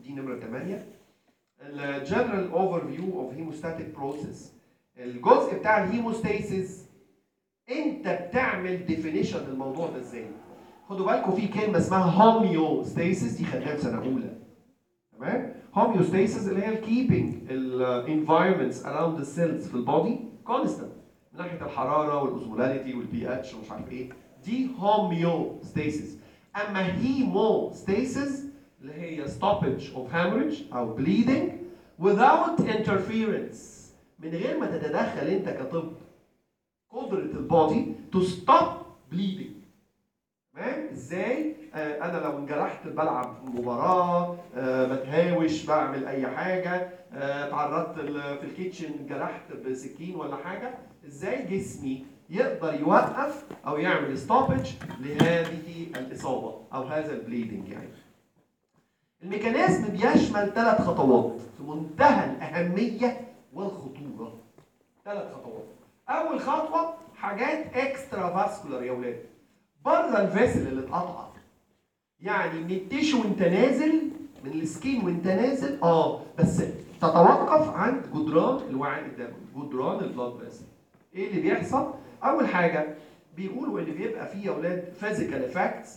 دي نمره 8 الجنرال اوفر فيو اوف هيموستاتيك بروسيس الجزء بتاع الهيموستاسيس انت بتعمل ديفينيشن للموضوع ده ازاي خدوا بالكم في كلمه اسمها هوميوستاسيس دي خدناها في سنه اولى تمام هوميوستاسيس اللي هي الكيبنج الانفايرمنتس اراوند ذا سيلز في البودي كونستنت من ناحيه الحراره والاوزمولاريتي والبي اتش ومش عارف ايه دي هوميوستاسيس اما هيموستاسيس اللي هي stoppage of hemorrhage او bleeding without interference من غير ما تتدخل انت كطب قدره البودي to stop bleeding تمام ازاي آه انا لو انجرحت بلعب مباراه آه بتهاوش بعمل اي حاجه آه اتعرضت ال- في الكيتشن انجرحت بسكين ولا حاجه ازاي جسمي يقدر يوقف او يعمل ستوبج لهذه الاصابه او هذا البليدنج يعني الميكانيزم بيشمل ثلاث خطوات في منتهى الاهميه والخطوره ثلاث خطوات اول خطوه حاجات اكسترا فاسكولار يا ولاد بره الفيسل اللي اتقطع يعني من التيشو وانت نازل من السكين وانت نازل اه بس تتوقف عند جدران الوعاء الدموي جدران البلاد فيسل ايه اللي بيحصل اول حاجه بيقولوا ان بيبقى فيه يا اولاد فيزيكال افكتس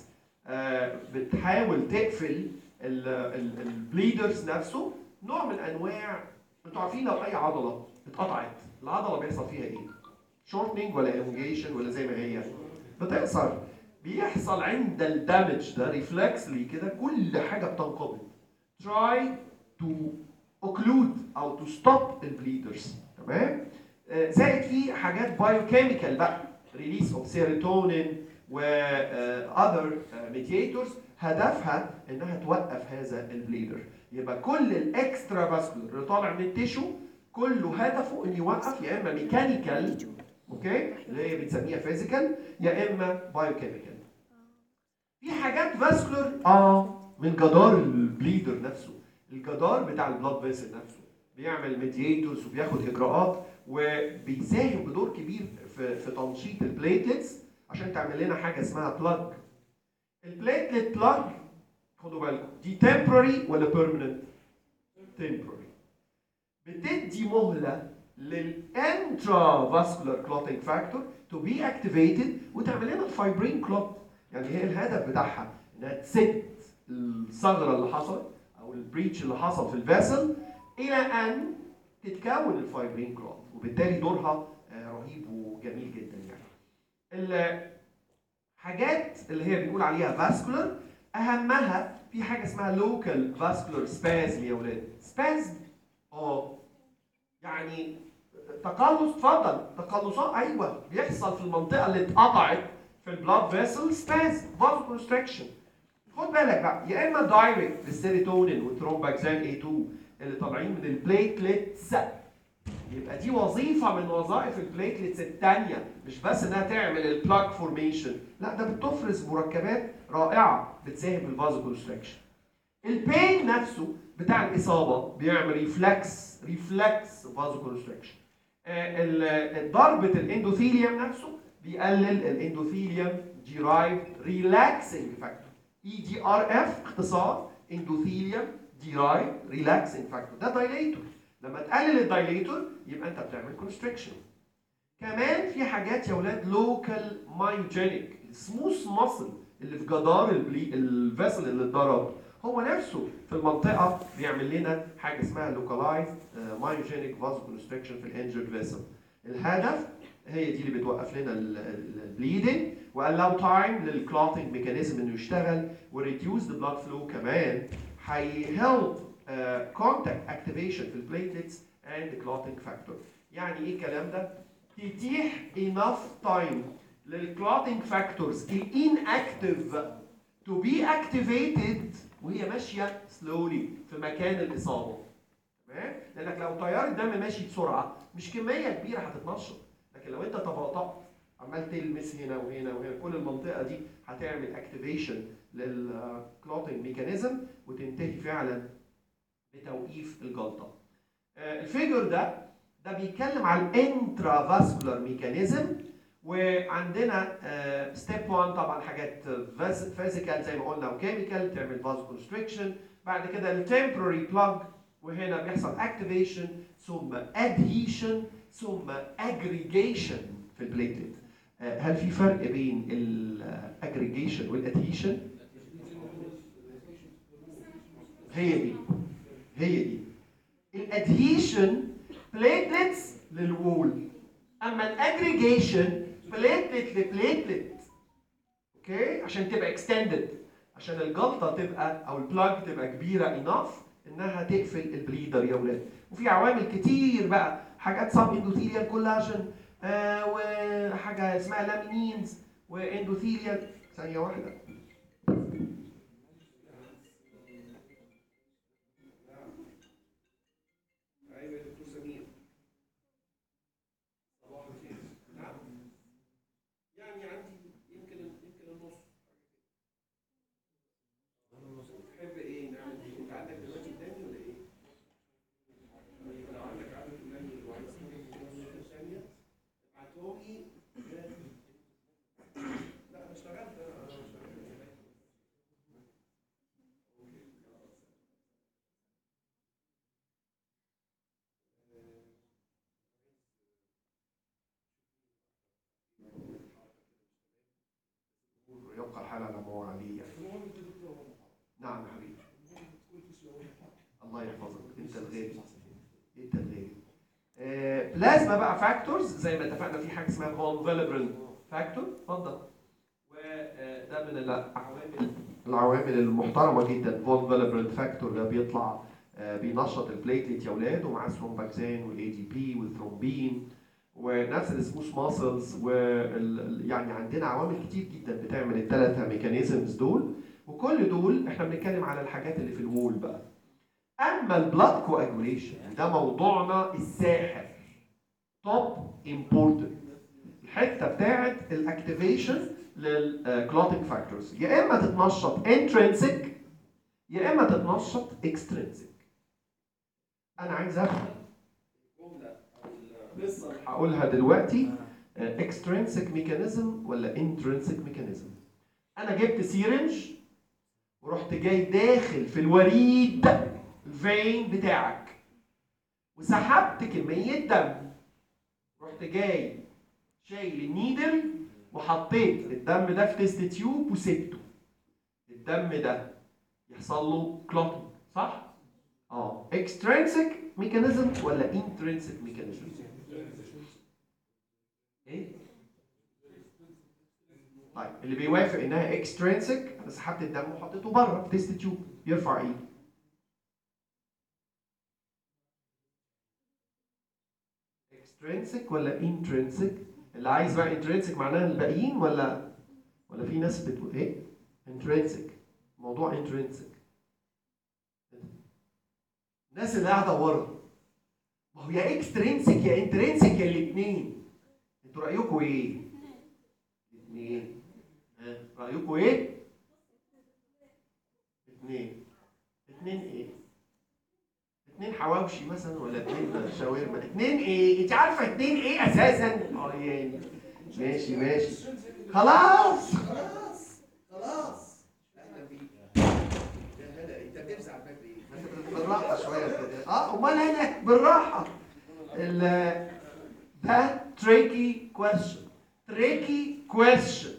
بتحاول تقفل البليدرز نفسه نوع من انواع انتوا عارفين لو اي عضله اتقطعت العضله بيحصل فيها ايه؟ شورتنج ولا elongation ولا زي ما هي بتقصر بيحصل عند الدمج ده ريفلكسلي كده كل حاجه بتنقبض try to occlude او to stop البليدرز تمام آه، زائد في حاجات بايوكيميكال بقى ريليس اوف سيروتونين و اذر ميدياتورز هدفها انها توقف هذا البليدر يبقى كل الاكسترا فاسكولار اللي طالع من التيشو كله هدفه ان يوقف يا اما ميكانيكال اوكي اللي هي بنسميها فيزيكال يا اما بايوكيميكال في حاجات فاسكولار اه من جدار البليدر نفسه الجدار بتاع البلاد فيسل نفسه بيعمل ميدياتورز وبياخد اجراءات وبيساهم بدور كبير في في تنشيط البليتلتس عشان تعمل لنا حاجه اسمها بلاج البليتلت بلاج خدوا بالكم دي temporary ولا permanent temporary بتدي مهله للانترا فاسكولار كلوتنج فاكتور تو بي اكتيفيتد وتعمل لنا الفايبرين كلوت يعني هي الهدف بتاعها انها تسد الثغره اللي حصلت او البريتش اللي حصل في الفاسل الى ان تتكون الفايبرين كلوت وبالتالي دورها آه، رهيب وجميل جدا يعني الحاجات اللي هي بنقول عليها فاسكولار اهمها في حاجه اسمها لوكال فاسكولار سبازم يا ولاد سبازم اه يعني تقلص اتفضل تقلصات ايوه بيحصل في المنطقه اللي اتقطعت في البلاد فيسل سباز فازو كونستريكشن خد بالك بقى يا اما دايركت للسيروتونين والثرومباكسان اي 2 اللي طالعين من البليتلتس يبقى دي وظيفه من وظائف البليتلتس الثانيه مش بس انها تعمل البلاك فورميشن لا ده بتفرز مركبات رائعه بتساهم في الفازو كونستريكشن البين نفسه بتاع الاصابه بيعمل ريفلكس ريفلكس فازو كونستريكشن ضربه الاندوثيليوم نفسه بيقلل الاندوثيليوم ديرايف ريلاكسنج فاكتور اي دي ار اف اختصار اندوثيليوم ديرايف ريلاكسنج فاكتور ده دايليتور لما تقلل الدايليتور يبقى انت بتعمل كونستريكشن كمان في حاجات يا ولاد لوكال مايوجينيك السموث ماسل اللي في جدار البلي الفيسل اللي اتضرب هو نفسه في المنطقه بيعمل لنا حاجه اسمها لوكالايز مايوجينيك فازو كونستريكشن في الانجرد فيسل الهدف هي دي اللي بتوقف لنا البليدنج والاو تايم للكلوتنج ميكانيزم انه يشتغل وريديوس ذا بلاد فلو كمان هيهلب كونتاكت اكتيفيشن في البليتلتس اند كلوتنج فاكتور يعني ايه الكلام ده؟ تتيح enough time للكلوتنج فاكتورز الانكتيف to be activated وهي ماشيه سلولي في مكان الاصابه تمام لانك لو تيار الدم ماشي بسرعه مش كميه كبيره هتتنشط لكن لو انت تباطأت عمال تلمس هنا وهنا وهنا كل المنطقه دي هتعمل اكتيفيشن للكلوتنج ميكانيزم وتنتهي فعلا بتوقيف الجلطه آه، الفيجر ده ده بيتكلم على الانترا فاسكولار ميكانيزم وعندنا ستيب 1 طبعا حاجات فيزيكال زي ما قلنا وكيميكال تعمل فازو كونستريكشن بعد كده التمبرري بلاج وهنا بيحصل اكتيفيشن ثم ادهيشن ثم اجريجيشن في البليتلت آه، هل في فرق بين الاجريجيشن والادهيشن هي دي هي دي الادهيشن بليتلتس للوول اما الاجريجيشن بليتلت لبليتلت اوكي عشان تبقى اكستندد عشان الجلطه تبقى او البلاج تبقى كبيره اناف انها تقفل البليدر يا ولاد وفي عوامل كتير بقى حاجات سب اندوثيليال كولاجين آه وحاجه اسمها لامينينز واندوثيليال ثانيه واحده ايوه يا دكتور سمير صباح الخير نعم يعني عندي يمكن يمكن النص تحب ايه نعمل ايه؟ انت عندك دلوقتي قدامي ولا ايه؟ طيب لو عندك عدد قدامي وعايز تكتب ثانية ابعتهم لي لا انا اشتغلت انا انا اشتغلت يبقى الحال على ما هو عليه يعني. نعم يا حبيبي الله يحفظك انت الغالي انت الغالي آه، بلازما بقى فاكتورز زي ما اتفقنا في حاجه اسمها فون فيلبرين فاكتور اتفضل وده من العوامل العوامل المحترمه جدا فون فيلبرين فاكتور ده بيطلع آه، بينشط البليتلت يا اولاد ومعاه ثرومباكسين والاي دي بي والثرومبين ونفس السموث ماسلز وال يعني عندنا عوامل كتير جدا بتعمل الثلاثه ميكانيزمز دول وكل دول احنا بنتكلم على الحاجات اللي في الوول بقى اما البلاد كواجوليشن ده موضوعنا الساحر توب امبورتنت الحته بتاعت الاكتيفيشن للكلوتينج فاكتورز يا اما تتنشط انترنسك يا اما تتنشط اكسترنسك انا عايز افهم الجمله او القصه اللي هقولها دلوقتي اكسترنسك ميكانيزم ولا انترنسك ميكانيزم انا جبت سيرنج ورحت جاي داخل في الوريد الفين بتاعك وسحبت كمية دم رحت جاي شايل النيدل وحطيت الدم ده في تيست تيوب وسبته الدم ده يحصل له كلوتنج صح؟ اه اكسترنسك ميكانيزم ولا انترنسك ميكانيزم؟ ايه؟ طيب اللي بيوافق انها اكسترنسك انا سحبت الدم وحطيته بره في تيست تيوب يرفع ايده اكسترنسك ولا انترنسك اللي عايز بقى انترنسك معناها الباقيين ولا ولا في ناس بتقول ايه انترنسك موضوع انترنسك الناس اللي قاعده ورا ما هو يا اكسترنسك يا انترنسك يا الاثنين انتوا رايكم ايه اثنين ها رايكم ايه اثنين اثنين ايه اتنين حواوشي مثلا ولا اتنين شاورما اتنين ايه انت عارفه اتنين ايه اساسا اه يعني ماشي ماشي خلاص خلاص خلاص اهلا بيك يا هلا انت بترزع بدري بالراحه شويه كده اه امال انا بالراحه ال ده تريكي كويشن تريكي كويشن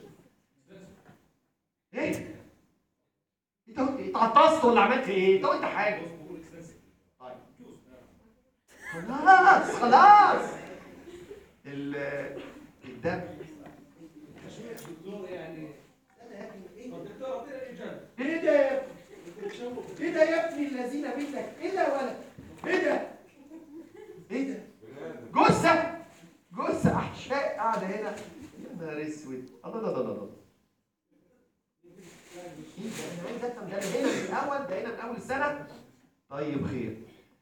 ايه انت اتعطست ولا عملت ايه؟ انت قلت حاجه طيب خلاص خلاص ال الدم ايه ده يا ابني؟ ايه ده يا ابني الذين بيتك؟ ايه ده يا ولد؟ ايه ده؟ ايه ده؟ جثه جثه احشاء قاعده هنا يا نهار اسود الله الله الله الله ايه ده انا عايز افهم ده أنا هنا من الاول ده هنا من اول السنه طيب خير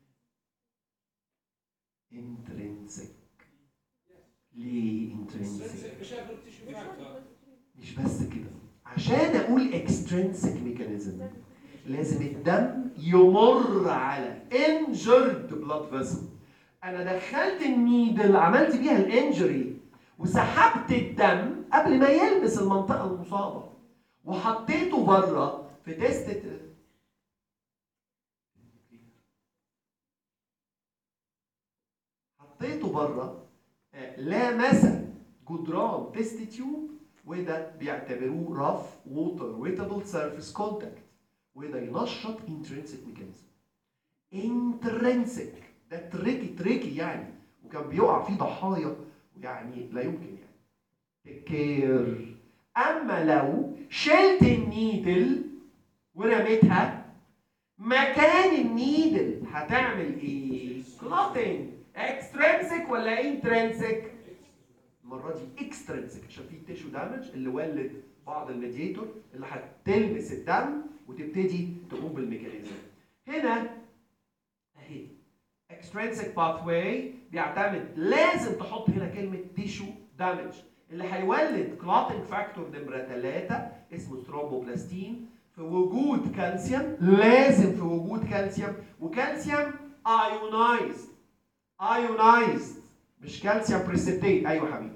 انترنسك ليه انترنسك مش بس كده عشان اقول اكسترنسك ميكانيزم لازم الدم يمر على انجرد بلاد فيسل انا دخلت النيدل عملت بيها الانجري وسحبت الدم قبل ما يلمس المنطقه المصابه وحطيته بره في تيست حطيته بره آه، لامس جدران تيست تيوب وده بيعتبروه رف ووتر ويتابل سيرفيس كونتاكت وده ينشط انترنسك ميكانيزم انترنسك ده تريكي تريكي يعني وكان بيقع فيه ضحايا يعني لا يمكن يعني تكير اما لو شلت النيدل ورميتها مكان النيدل هتعمل ايه؟ كلوتنج اكسترنسك ولا انترنسك؟ المره دي اكسترنسك عشان في تيشو دامج اللي ولد بعض الميدياتور اللي هتلمس الدم وتبتدي تقوم بالميكانيزم. هنا اهي extrinsic pathway بيعتمد لازم تحط هنا كلمه تيشو دامج اللي هيولد كلوتنج فاكتور نمره 3 اسمه ثرومبوبلاستين في وجود كالسيوم لازم في وجود كالسيوم وكالسيوم ايونايزد ايونايزد مش كالسيوم بريسبتيت ايوه حبيبي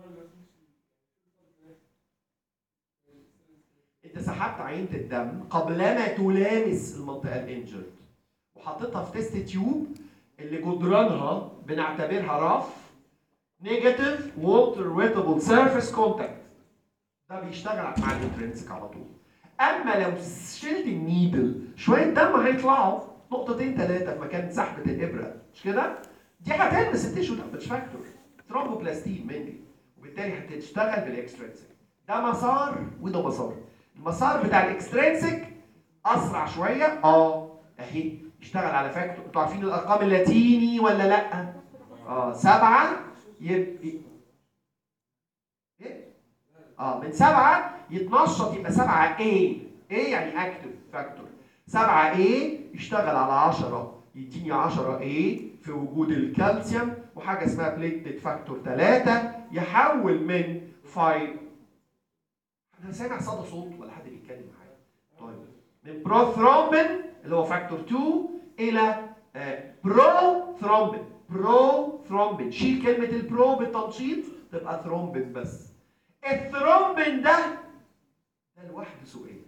انت سحبت عينه الدم قبلما تلامس المنطقه الانجرد وحطيتها في تيست تيوب اللي جدرانها بنعتبرها رف نيجاتيف ووتر ويتابل سيرفيس كونتاكت ده بيشتغل مع الانترنسك على طول اما لو شلت النيدل شويه دم هيطلعوا نقطتين ثلاثه في مكان سحبه الابره مش كده؟ دي هتلمس التيشو دامج فاكتور ثرومبوبلاستين مني وبالتالي هتشتغل بالاكسترنسك ده مسار وده مسار المسار بتاع الاكسترنسك اسرع شويه اه اهي اشتغل على فاكتور انتوا عارفين الارقام اللاتيني ولا لا؟ اه سبعه يبقى ايه؟ اه من سبعه يتنشط يبقى سبعه A A يعني اكتف فاكتور سبعه A يشتغل على 10 يديني 10 A في وجود الكالسيوم وحاجه اسمها بليتد فاكتور 3 يحول من 5 انا سامع صدى صوت ولا حد بيتكلم معايا طيب من بروثرومبين اللي هو فاكتور 2 الى بروثرومبين بروثرومبين شيل كلمه البرو بالتنشيط تبقى ثرومبين بس الثرومبين ده ده لوحده سؤال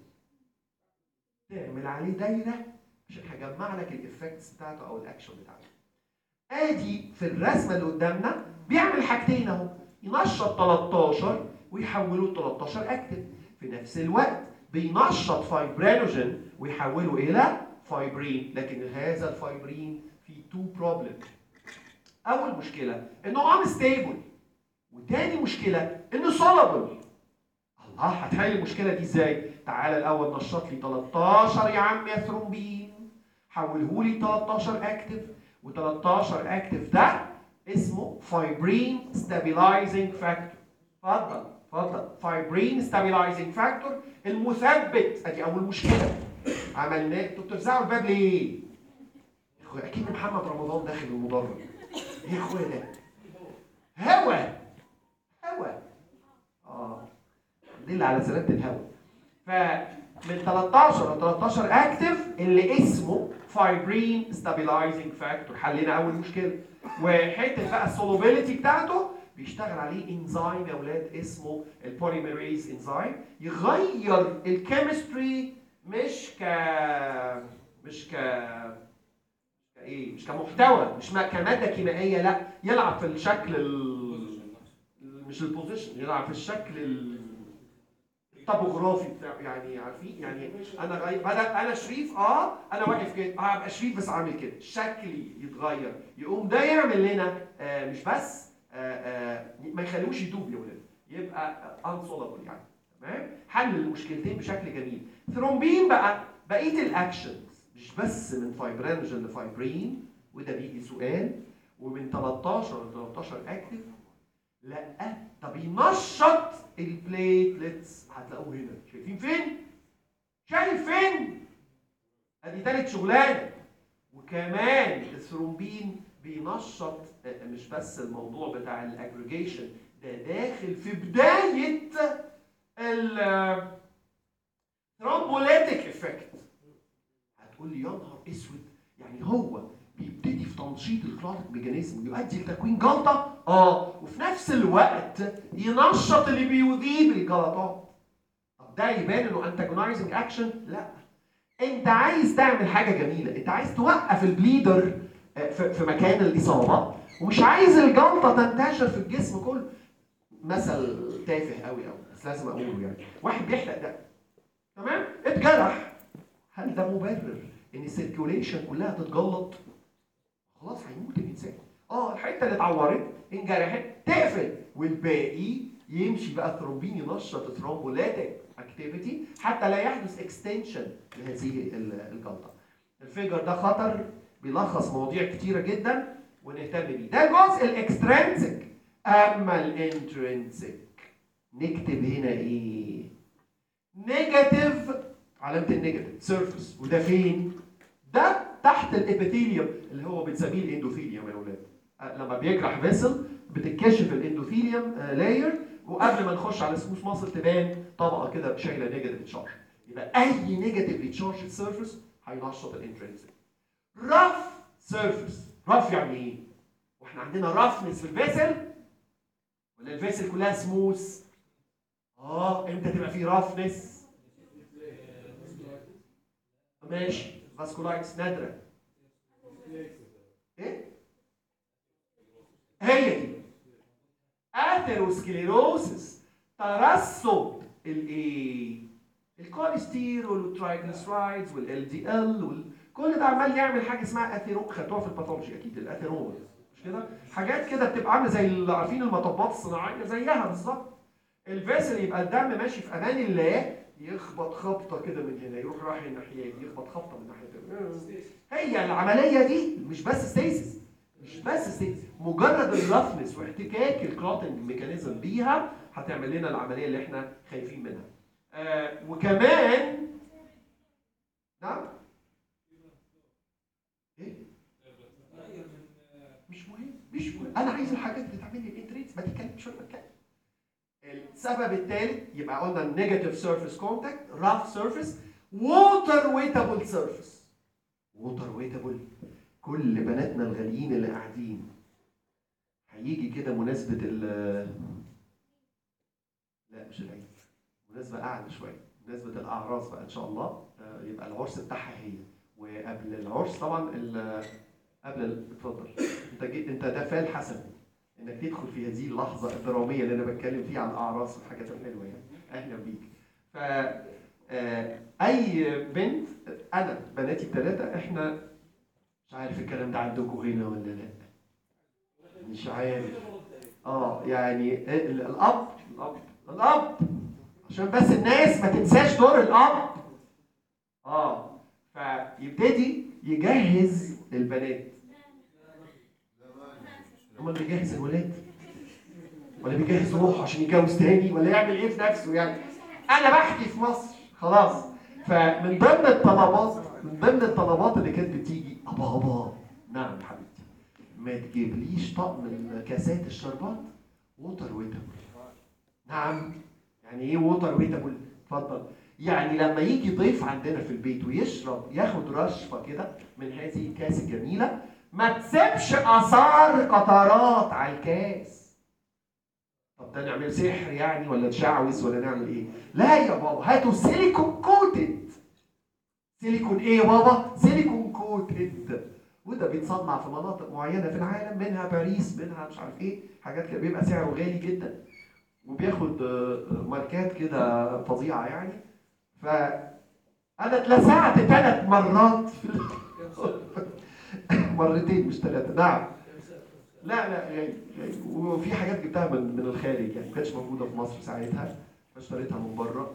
تعمل عليه دايره عشان هجمع لك الايفكتس بتاعته او الاكشن بتاعته ادي في الرسمه اللي قدامنا بيعمل حاجتين اهو ينشط 13 ويحوله 13 اكتف في نفس الوقت بينشط فايبرينوجين ويحوله الى فايبرين لكن هذا الفايبرين فيه تو بروبلم اول مشكله انه انستيبل وتاني مشكله انه سولابل الله هتحل المشكله دي ازاي تعالى الاول نشط لي 13 يا عم يا ثرومبين حوله لي 13 اكتف و13 اكتف ده اسمه فايبرين ستابيلايزنج فاكتور اتفضل اتفضل فايبرين ستابيلايزنج فاكتور المثبت ادي اول مشكله عملناه انتوا بتفزعوا الباب ليه؟ يا اخويا اكيد محمد رمضان داخل المدرج ايه يا اخويا ده؟ هوا هوا اه دل على سلامه الهوا فمن 13 ل 13 اكتف اللي اسمه فايبرين ستابيلايزنج فاكتور حلينا اول مشكله وحته بقى السولوبيليتي بتاعته بيشتغل عليه انزيم يا اولاد اسمه البوليميريز انزيم يغير الكيمستري مش ك مش ك ايه مش كمحتوى مش ما- كماده كيميائيه لا يلعب في الشكل ال... مش البوزيشن يلعب في الشكل ال... الطبوغرافي بتاع يعني عارفين يعني انا غير بدل انا شريف اه انا واقف كده اه ابقى شريف بس عامل كده شكلي يتغير يقوم ده يعمل لنا آه مش بس آه آه ما يخلوش يدوب يا ولاد يبقى انسولابل يعني تمام حل المشكلتين بشكل جميل ثرومبين بقى بقيه الاكشنز مش بس من فايبرينوجين لفايبرين وده بيجي سؤال ومن 13 ل 13 اكتف لا ده بينشط البليتلتس هتلاقوه هنا شايفين فين؟ شايف فين؟ ادي تالت شغلانه وكمان الثرومبين بينشط آه، مش بس الموضوع بتاع الاجريجيشن ده داخل في بدايه ال ثرومبوليتيك افكت هتقول لي يا نهار اسود يعني هو بيبتدي في تنشيط الكلوتيك ميكانيزم يؤدي لتكوين جلطه اه وفي نفس الوقت ينشط اللي بيذيب الجلطات طب ده يبان انه انتاجونايزنج اكشن لا انت عايز تعمل حاجه جميله انت عايز توقف البليدر آه، في في مكان الاصابه ومش عايز الجلطه تنتشر في الجسم كله مثل تافه قوي قوي بس لازم اقوله يعني واحد بيحلق ده تمام اتجرح هل ده مبرر ان السيركيوليشن كلها تتجلط خلاص هيموت الانسان اه الحته اللي اتعورت انجرحت تقفل والباقي يمشي بقى ثرومبين ينشط الثرومبولاتيك اكتيفيتي حتى لا يحدث اكستنشن لهذه ال- الجلطه. الفيجر ده خطر بيلخص مواضيع كتيره جدا ونهتم بيه. ده الجزء الاكسترنسك اما الانترنسك نكتب هنا ايه؟ نيجاتيف علامه النيجاتيف سيرفيس وده فين؟ ده تحت الابيثيليوم اللي هو بنسميه الاندوثيليوم يا اولاد أه، لما بيجرح فيسل بتتكشف الاندوثيليوم لاير وقبل ما نخش على سموث ماسل تبان طبقه كده شايله نيجاتيف تشارج يبقى اي نيجاتيف تشارج سيرفيس هينشط الانترنسك رف سيرفيس رف يعني ايه؟ واحنا عندنا رفنس في الفيسل ولا الفيسل كلها سموث اه امتى تبقى في رفنس ماشي فاسكولايتس نادره ايه هي دي اثيروسكليروسس ترسب الايه الكوليسترول والترايجليسرايدز والال دي ال كل ده عمال يعمل حاجه اسمها اثيرو خدتوها في الباثولوجي اكيد الاثيرول مش كده حاجات كده بتبقى عامله زي اللي عارفين المطبات الصناعيه زيها بالظبط الفيسل يبقى الدم ماشي في امان الله يخبط خبطه كده من هنا يروح رايح الناحيه دي يخبط خبطه من الناحيه دي هي العمليه دي مش بس ستيسيس مش بس ستيسيس مجرد الرفنس واحتكاك الكلوتنج ميكانيزم بيها هتعمل لنا العمليه اللي احنا خايفين منها آه وكمان نعم ايه مش مهم مش مهم انا عايز الحاجات اللي تعمل لي الانتريتس ما تتكلمش ولا بتكلم السبب الثالث يبقى قلنا النيجاتيف سيرفيس كونتاكت راف سيرفيس ووتر ويتابل سيرفيس ووتر ويتابل كل بناتنا الغاليين اللي قاعدين هيجي كده مناسبة ال لا مش العيد مناسبة أعلى شوية مناسبة الأعراس بقى إن شاء الله آه، يبقى العرس بتاعها هي وقبل العرس طبعا ال- قبل ال- اتفضل انت جيت انت ده فال حسن انك تدخل في هذه اللحظه الدراميه اللي انا بتكلم فيها عن الاعراس والحاجات الحلوه يعني اهلا بيك ف آه، اي بنت انا بناتي الثلاثه احنا مش عارف الكلام ده عندكم هنا ولا لا مش عارف اه يعني ال- الاب الاب الاب عشان بس الناس ما تنساش دور الاب اه فيبتدي يجهز البنات امال بيجهز الولاد ولا بيجهز روحه عشان يتجوز تاني ولا يعمل ايه في نفسه يعني انا بحكي في مصر خلاص فمن ضمن الطلبات من ضمن الطلبات اللي كانت بتيجي ابا ابا نعم يا حبيبتي ما تجيبليش طقم الكاسات الشربات ووتر ويتابل نعم يعني ايه ووتر ويتابل اتفضل يعني لما يجي ضيف عندنا في البيت ويشرب ياخد رشفه كده من هذه الكاس الجميله ما تسيبش اثار قطرات على الكاس طب ده نعمل سحر يعني ولا نشعوذ ولا نعمل ايه لا يا بابا هاتوا سيليكون كوتد سيليكون ايه يا بابا سيليكون كوتد وده بيتصنع في مناطق معينه في العالم منها باريس منها مش عارف ايه حاجات كده بيبقى سعره غالي جدا وبياخد آه، ماركات كده فظيعه يعني ف انا اتلسعت ثلاث مرات في ال- مرتين مش ثلاثه نعم لا لا يعني يعني وفي حاجات جبتها من من الخارج يعني ما كانتش موجوده في مصر ساعتها فاشتريتها من بره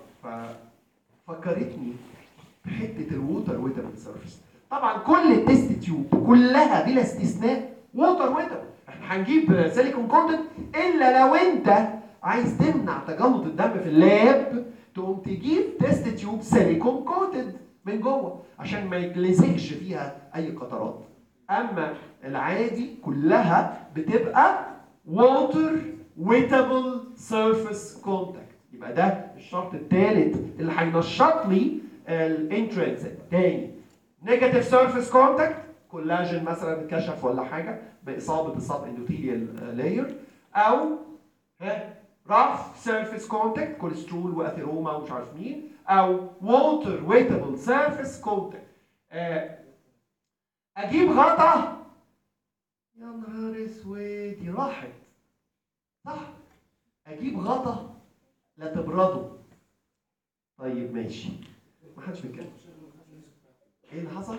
ففكرتني بحته الووتر ويتابل سيرفيس طبعا كل التست تيوب كلها بلا استثناء ووتر ويتابل احنا هنجيب سيليكون كونتنت الا لو انت عايز تمنع تجلط الدم في اللاب تقوم تجيب تيست تيوب سيليكون كوتد من جوه عشان ما يتلزقش فيها اي قطرات اما العادي كلها بتبقى ووتر ويتابل سيرفيس كونتاكت يبقى ده الشرط الثالث اللي هينشط لي الانترنسك تاني نيجاتيف سيرفيس كونتاكت كولاجين مثلا اتكشف ولا حاجه باصابه السب اندوثيليال لاير او ها رف سيرفيس كونتاكت كوليسترول واثيروما ومش عارف مين او ووتر ويتابل سيرفيس كونتاكت اجيب غطا يا نهار اسود دي راحت صح اجيب غطا لا تبرده طيب ماشي ما حدش بيتكلم ايه اللي حصل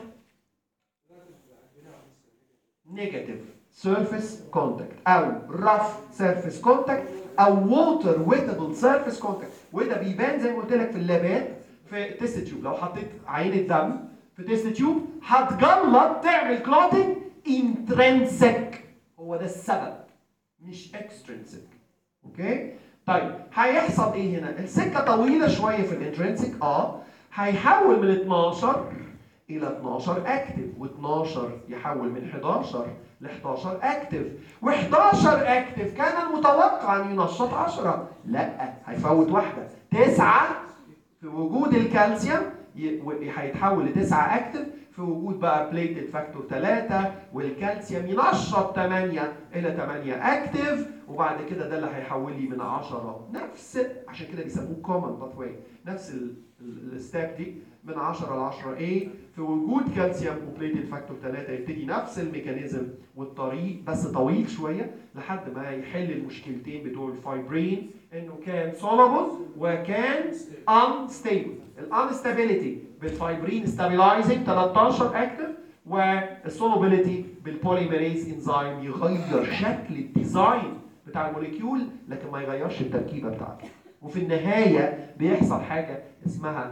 نيجاتيف سيرفيس كونتاكت او رف سيرفيس كونتاكت او ووتر ويتابل سيرفيس كونتاكت وده بيبان زي ما قلت لك في اللابات في تيست تيوب لو حطيت عينه دم في تيست تيوب هتجلط تعمل كلوتنج انترنسك هو ده السبب مش اكسترنسك اوكي طيب هيحصل ايه هنا السكه طويله شويه في الانترنسك اه هيحول من 12 الى 12 اكتف و12 يحول من 11 ل 11 اكتف و11 اكتف كان المتوقع ان ينشط 10 لا هيفوت واحده 9 في وجود الكالسيوم ي- و- هيتحول ل 9 اكتف في وجود بقى بليتد فاكتور 3 والكالسيوم ينشط 8 الى 8 اكتف وبعد كده ده اللي هيحول لي من 10 نفس عشان كده بيسموه كومن باثواي نفس ال- ال- الستاب دي من 10 ل 10 A في وجود كالسيوم وبليتد فاكتور 3 يبتدي نفس الميكانيزم والطريق بس طويل شويه لحد ما يحل المشكلتين بتوع الفايبرين انه كان سولوبل وكان unstable الانستابيليتي بالفايبرين ستابيلايزنج 13 اكتف والسولوبيليتي بالبوليميريز انزيم يغير شكل الديزاين بتاع الموليكيول لكن ما يغيرش التركيبه بتاعته وفي النهايه بيحصل حاجه اسمها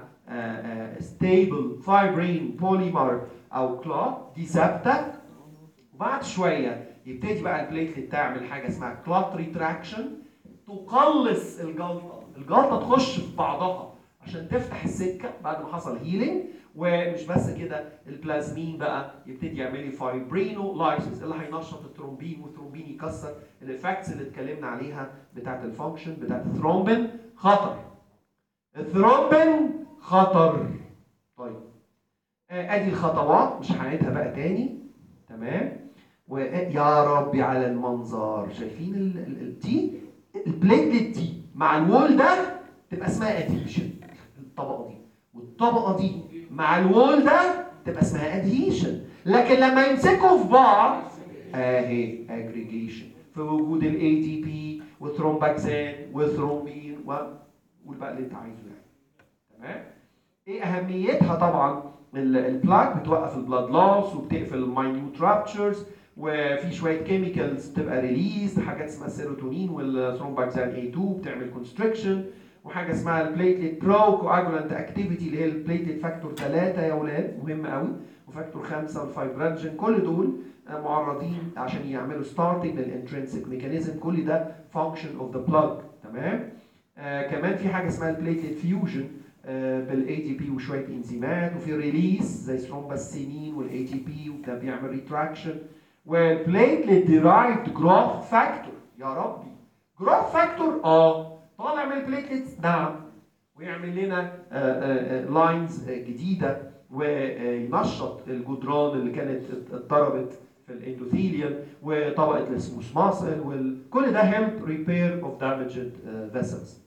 ستيبل فايبرين بوليمر او كلوت دي ثابته وبعد شويه يبتدي بقى البليتلت تعمل حاجه اسمها كلوت ريتراكشن تقلص الجلطه الجلطه تخش في بعضها عشان تفتح السكه بعد ما حصل هيلينج ومش بس كده البلازمين بقى يبتدي يعمل لي فايبرينو لايسيس اللي هينشط الترومبين والترومبين يكسر الافكتس اللي اتكلمنا عليها بتاعت الفانكشن بتاعت الثرومبين خطر الثرومبين خطر طيب آه، ادي الخطوات مش هنعيدها بقى تاني تمام ويا ربي على المنظر شايفين ال- ال- ال- دي البليتلت دي مع الوول ده تبقى اسمها ادهيشن الطبقه دي والطبقه دي مع الوول ده تبقى اسمها ادهيشن لكن لما يمسكوا في بعض اهي اجريجيشن في وجود الاي دي بي وثرومباكسان وثرومبين وقول بقى اللي انت عايزه يعني تمام ايه اهميتها طبعا ال- البلاك بتوقف البلاد لوس وبتقفل الماينيوت رابتشرز وفي شويه كيميكالز بتبقى ريليز حاجات اسمها السيروتونين والثرومباكسان اي 2 بتعمل كونستريكشن وحاجه اسمها البليتليت برو كواجولانت اكتيفيتي اللي هي البليتليت فاكتور 3 يا اولاد مهم قوي وفاكتور 5 والفايبرانجين كل دول آه، معرضين عشان يعملوا ستارتنج للانترنسك ميكانيزم كل ده فانكشن اوف ذا بلاد تمام آه كمان في حاجه اسمها البليتليت فيوجن بالاي تي بي وشويه انزيمات وفي ريليس زي ثرومباسينين والاي تي بي وده بيعمل ريتراكشن والبليتليت ديرايفد جروث فاكتور يا ربي جروث فاكتور اه طالع من البليتلتس نعم ويعمل لنا لاينز جديده وينشط الجدران اللي كانت اتضربت في الاندوثيليوم وطبقه السموث ماسل وكل ده هيلب ريبير اوف دامجد فيسلز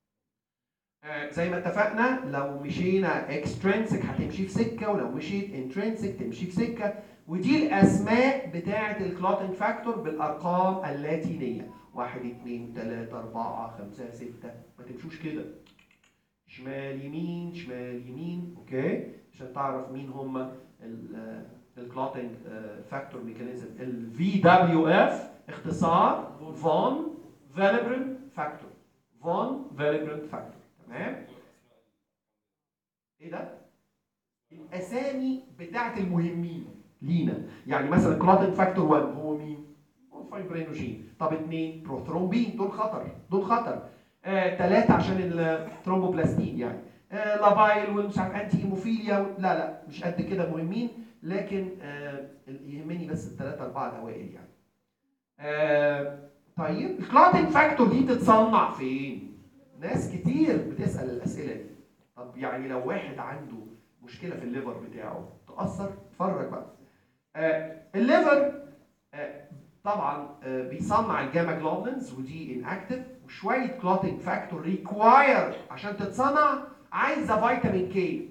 زي ما اتفقنا لو مشينا اكسترنسك هتمشي في سكه ولو مشيت انترنسك تمشي في سكه ودي الاسماء بتاعه الكلوتنج فاكتور بالارقام اللاتينيه 1 2 3 4 5 6 ما تمشوش كده شمال يمين شمال يمين اوكي عشان تعرف مين هم الكلوتنج فاكتور ميكانيزم الفي دبليو اف اختصار فون فيلبرن فاكتور فون فيلبرن فاكتور تمام ايه ده الاسامي بتاعت المهمين لينا يعني مثلا كلوتنج فاكتور 1 هو مين هو الفايبرينوجين طب اثنين بروثرومبين دول خطر دول خطر آه، ثلاثة عشان الثرومبوبلاستين يعني آه، لابايل ومش عارف انتي هيموفيليا و... لا لا مش قد كده مهمين لكن آه، يهمني بس الثلاثة أربعة الأوائل يعني. آه، طيب الكلوتنج فاكتور دي تتصنع فين؟ ناس كتير بتسأل الأسئلة دي. طب يعني لو واحد عنده مشكلة في الليفر بتاعه تأثر؟ اتفرج بقى. آه، الليفر آه، طبعا آه، بيصنع الجاما جلوبلينز ودي انكتف وشويه كلوتنج فاكتور ريكواير عشان تتصنع عايزه فيتامين كي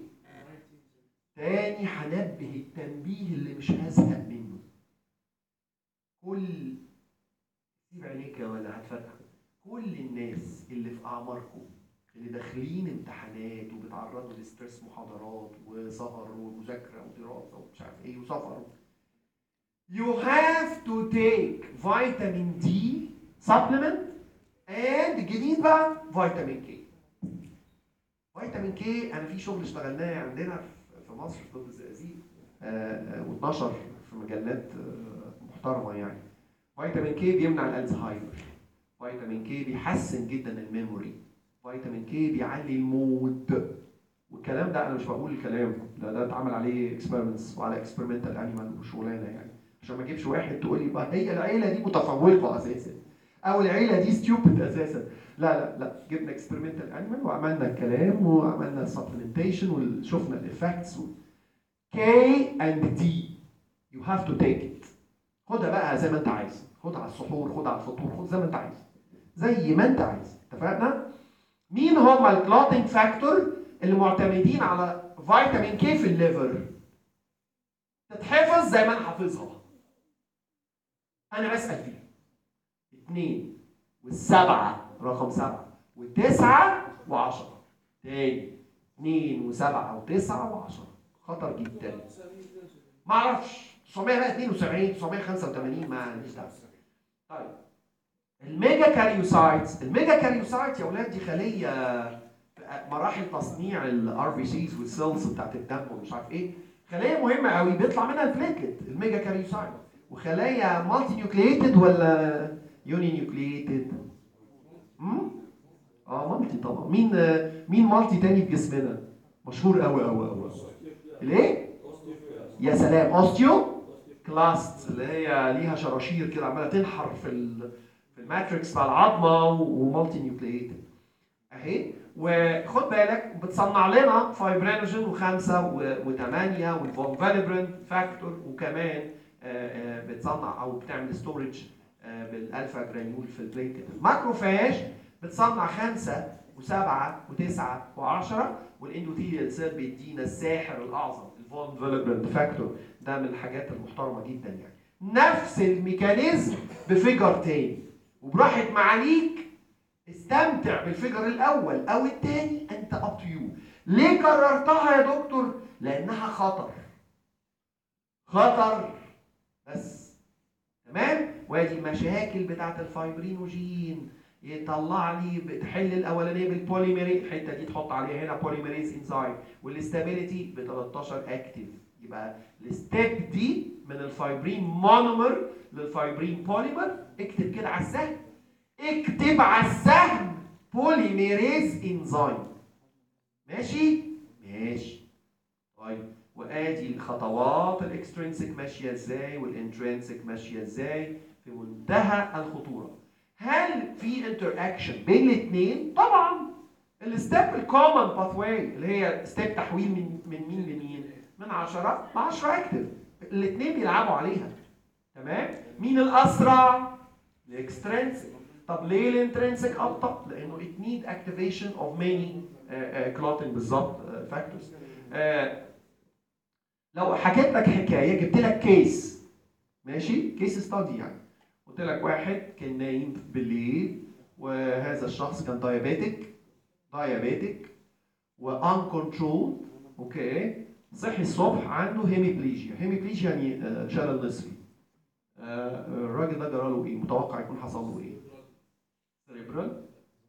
تاني هنبه التنبيه اللي مش هزهق منه مفاجاه كل الناس اللي في اعماركم اللي داخلين امتحانات وبيتعرضوا لستريس محاضرات وسهر ومذاكره ودراسه ومش عارف ايه وسفر You have to take vitamin D supplement and جديد بقى فيتامين كي. فيتامين كي انا في شغل اشتغلناه عندنا في مصر في طب الزقازيق واتنشر في مجلات آه، محترمه يعني. فيتامين كي بيمنع الالزهايمر. فيتامين كي بيحسن جدا الميموري. فيتامين كي بيعلي المود. والكلام ده انا مش بقول الكلام ده ده اتعمل عليه اكسبيرمنتس وعلى اكسبيرمنتال انيمال وشغلانه يعني عشان ما اجيبش واحد تقول لي بقى هي العيله دي متفوقه اساسا او العيله دي ستيوبد اساسا لا لا لا جبنا اكسبيرمنتال انيمال وعملنا الكلام وعملنا سبلمنتيشن وشفنا الايفكتس كي اند دي يو هاف تو تيك ات خدها بقى زي ما انت عايز خدها على السحور خدها على الفطور خد زي ما انت عايز زي ما انت عايز اتفقنا مين هم الكلوتنج فاكتور اللي معتمدين على فيتامين كي في الليفر تتحفظ زي ما انا حافظها انا بسال فيها اثنين والسبعه رقم سبعه والتسعه وعشره تاني اثنين وسبعه وتسعه وعشره خطر جدا ما اعرفش 972 985 ما ليش دعوه طيب الميجا كاريوسايتس الميجا كاريوسايتس يا اولاد دي خليه مراحل تصنيع الار بي سيز والسيلز بتاعت الدم ومش عارف ايه خلايا مهمه قوي بيطلع منها البليتلت الميجا كاريوسايت وخلايا مالتي نيوكليتد ولا يوني نيوكليتد امم اه مالتي طبعا مين مين مالتي تاني في جسمنا مشهور قوي قوي قوي الايه يا سلام اوستيو كلاست اللي هي ليها شراشير كده عماله تنحر في ال في الماتريكس بتاع العظمه ومالتي نيوكليتد اهي وخد بالك بتصنع لنا فايبرينوجين وخمسه وثمانيه والفولفاليبرين فاكتور وكمان آه، آه، بتصنع او بتعمل ستورج بالالفا جرانيول في البليتلت الماكروفاج بتصنع خمسه وسبعه وتسعه وعشره والاندوثيليال سيل بيدينا الساحر الاعظم الفولفاليبرين فاكتور ده من الحاجات المحترمه جدا يعني نفس الميكانيزم بفيجر تاني وبراحه معاليك استمتع بالفيجر الاول او الثاني انت اب تو يو ليه كررتها يا دكتور لانها خطر خطر بس تمام وادي المشاكل بتاعت الفايبرينوجين يطلع لي بتحل الاولانيه بالبوليميريز الحته دي تحط عليها هنا بوليميريز انزايم والاستابيليتي ب 13 اكتف يبقى الستيب دي من الفايبرين مونومر للفايبرين بوليمر اكتب كده على السهم اكتب على السهم بوليميريز انزايم ماشي ماشي طيب وادي الخطوات الاكسترنسك ماشيه ازاي والانترنسك ماشيه ازاي في منتهى الخطوره هل في انتر اكشن بين الاثنين طبعا الستيب الكومن باث واي اللي هي ستيب تحويل من من مين لمين من 10 ل 10 اكتف الاثنين بيلعبوا عليها تمام مين الاسرع الاكسترنسك طب ليه الانترنسك ابطا لانه it need activation of many uh, uh, clotting بالظبط uh, factors uh, لو حكيت لك حكايه جبت لك كيس ماشي كيس ستادي يعني قلت لك واحد كان نايم بالليل وهذا الشخص كان دايابيتك دايابيتك وان كنترول اوكي صحي الصبح عنده هيميبليجيا هيميبليجيا يعني آه، شلل نصفي آه، الراجل ده جرى له ايه متوقع يكون حصل له ايه سريبرال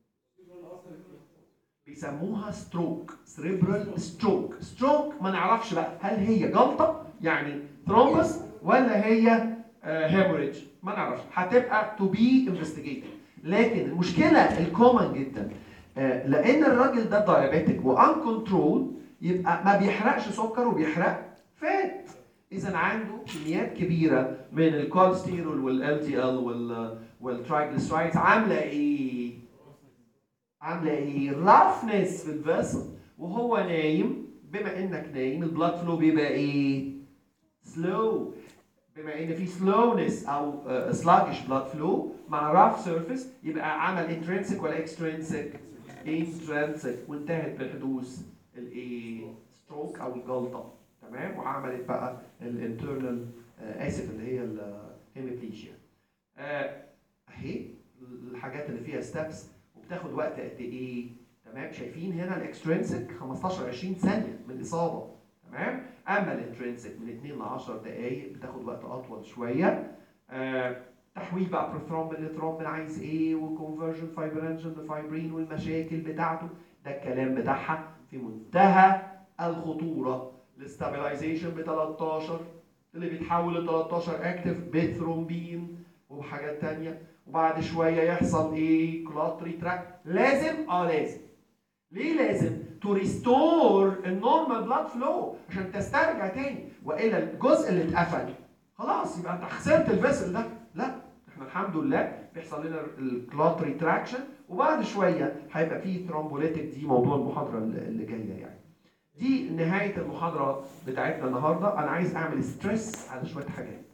بيسموها ستروك سريبرال ستروك ستروك ما نعرفش بقى هل هي جلطه يعني ثرومبس ولا هي هيموريدج ما نعرفش هتبقى تو بي انفستيجيتد لكن المشكله الكومن جدا آه، لان الراجل ده دايابيتك وان كنترول يبقى ما بيحرقش سكر وبيحرق فات اذا عنده كميات كبيره من الكوليسترول والال تي ال والترايجليسرايدز عامله ايه؟ عامله ايه؟ رافنس في الفيسل وهو نايم بما انك نايم البلاد فلو بيبقى ايه؟ سلو بما ان في سلونس او سلاجش بلاد فلو مع راف سيرفيس يبقى عمل انترنسك ولا اكسترنسك؟ انترنسك وانتهت بحدوث الايه؟ ستروك او الجلطه تمام وعملت بقى الانترنال اسف اللي هي الهيميبليجيا اهي الحاجات اللي فيها ستابس وبتاخد وقت قد ايه تمام شايفين هنا الاكسترنسك 15 20 ثانيه من الاصابه تمام اما الانترنسك من 2 ل 10 دقائق بتاخد وقت اطول شويه آه تحويل بقى بروثرومبين لثرومبين عايز ايه وكونفرجن فايبرينجن لفايبرين والمشاكل بتاعته ده الكلام بتاعها في منتهى الخطوره الاستابلايزيشن ب 13 اللي بيتحول ل 13 اكتف بثرومبين وحاجات تانية وبعد شويه يحصل ايه كلات ريتراك لازم اه لازم ليه لازم تو ريستور النورمال بلاد فلو عشان تسترجع تاني والا الجزء اللي اتقفل خلاص يبقى انت خسرت الفيسل ده لا احنا الحمد لله بيحصل لنا الكلات ريتراكشن وبعد شويه هيبقى فيه ثرومبوليتيك دي موضوع المحاضره اللي جايه يعني دي نهايه المحاضره بتاعتنا النهارده انا عايز اعمل ستريس على شويه حاجات